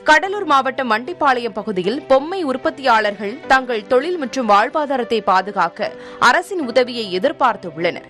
கடலூர் மாவட்டம் மண்டிப்பாளையம் பகுதியில் பொம்மை உற்பத்தியாளர்கள் தங்கள் தொழில் மற்றும் வாழ்வாதாரத்தை பாதுகாக்க அரசின் உதவியை எதிர்பார்த்துள்ளனர்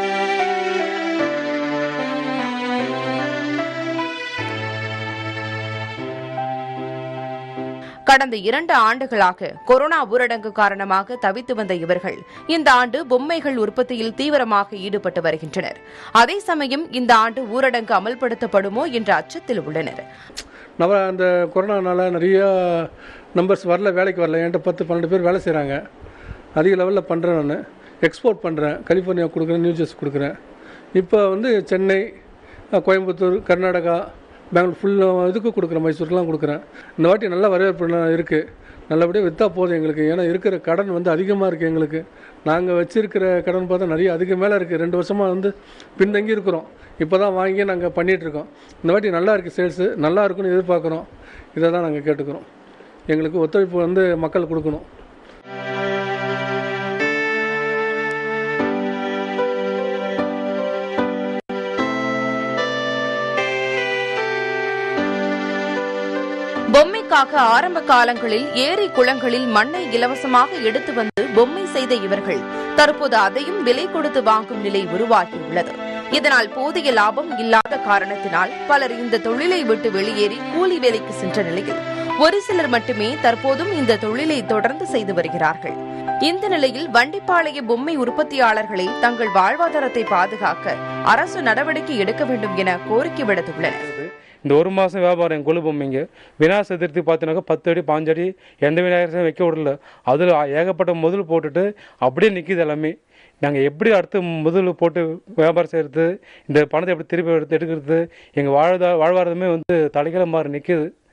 கடந்த இரண்டு ஆண்டுகளாக கொரோனா ஊரடங்கு காரணமாக தவித்து வந்த இவர்கள் இந்த ஆண்டு பொம்மைகள் உற்பத்தியில் தீவிரமாக ஈடுபட்டு வருகின்றனர் அதே சமயம் இந்த ஆண்டு ஊரடங்கு அமல்படுத்தப்படுமோ என்ற அச்சத்தில் உள்ளனர் நம்ம அந்த கொரோனானால நிறைய நம்பர்ஸ் வரல வேலைக்கு வரல என்கிட்ட பத்து பன்னெண்டு பேர் வேலை செய்கிறாங்க அதிக லெவலில் பண்ணுறேன் நான் எக்ஸ்போர்ட் பண்ணுறேன் கலிஃபோர்னியா கொடுக்குறேன் நியூ ஜெர்சி கொடுக்குறேன் இப்போ வந்து சென்னை அஹ், கோயம்புத்தூர் கர்நாடகா பெங்களூர் ஃபுல்லாக இதுக்கு கொடுக்குறேன் மைசூருக்குலாம் கொடுக்குறேன் இந்த வாட்டி நல்ல வரவேற்பு இருக்குது நல்லபடியாக விற்றா போதும் எங்களுக்கு ஏன்னா இருக்கிற கடன் வந்து அதிகமாக இருக்குது எங்களுக்கு நாங்கள் வச்சிருக்கிற கடன் பார்த்தா நிறைய அதிக மேலே இருக்குது ரெண்டு வருஷமாக வந்து பின்தங்கி இருக்கிறோம் இப்போ தான் வாங்கி நாங்கள் பண்ணிகிட்ருக்கோம் இந்த வாட்டி நல்லா இருக்குது சேல்ஸு நல்லா இருக்குன்னு எதிர்பார்க்குறோம் இதை தான் நாங்கள் கேட்டுக்கிறோம் எங்களுக்கு ஒத்துழைப்பு வந்து மக்கள் கொடுக்கணும் பொம்மைக்காக ஆரம்ப காலங்களில் ஏரி குளங்களில் மண்ணை இலவசமாக எடுத்து வந்து பொம்மை செய்த இவர்கள் தற்போது அதையும் விலை கொடுத்து வாங்கும் நிலை உருவாகியுள்ளது இதனால் போதிய லாபம் இல்லாத காரணத்தினால் பலர் இந்த தொழிலை விட்டு வெளியேறி கூலி வேலைக்கு சென்ற நிலையில் ஒரு சிலர் மட்டுமே தற்போதும் இந்த தொழிலை தொடர்ந்து செய்து வருகிறார்கள் இந்த நிலையில் வண்டிப்பாளைய பொம்மை உற்பத்தியாளர்களை தங்கள் வாழ்வாதாரத்தை பாதுகாக்க அரசு நடவடிக்கை எடுக்க வேண்டும் என கோரிக்கை விடுத்துள்ளனர் இந்த ஒரு மாதம் வியாபாரம் என் கொழு பொம்மைங்க விநாயகர் சதுர்த்தி பார்த்தீங்கன்னாக்கா பத்து அடி பாஞ்சு அடி எந்த விநாயகரையும் வைக்க விடல அதில் ஏகப்பட்ட முதல் போட்டுட்டு அப்படியே நிற்கிது எல்லாமே நாங்கள் எப்படி அடுத்து முதல் போட்டு வியாபாரம் செய்கிறது இந்த பணத்தை எப்படி திருப்பி எடுத்து எடுக்கிறது எங்கள் வாழ்வா வாழ்வாதாரமே வந்து தலைக்கிற மாதிரி நிற்கிது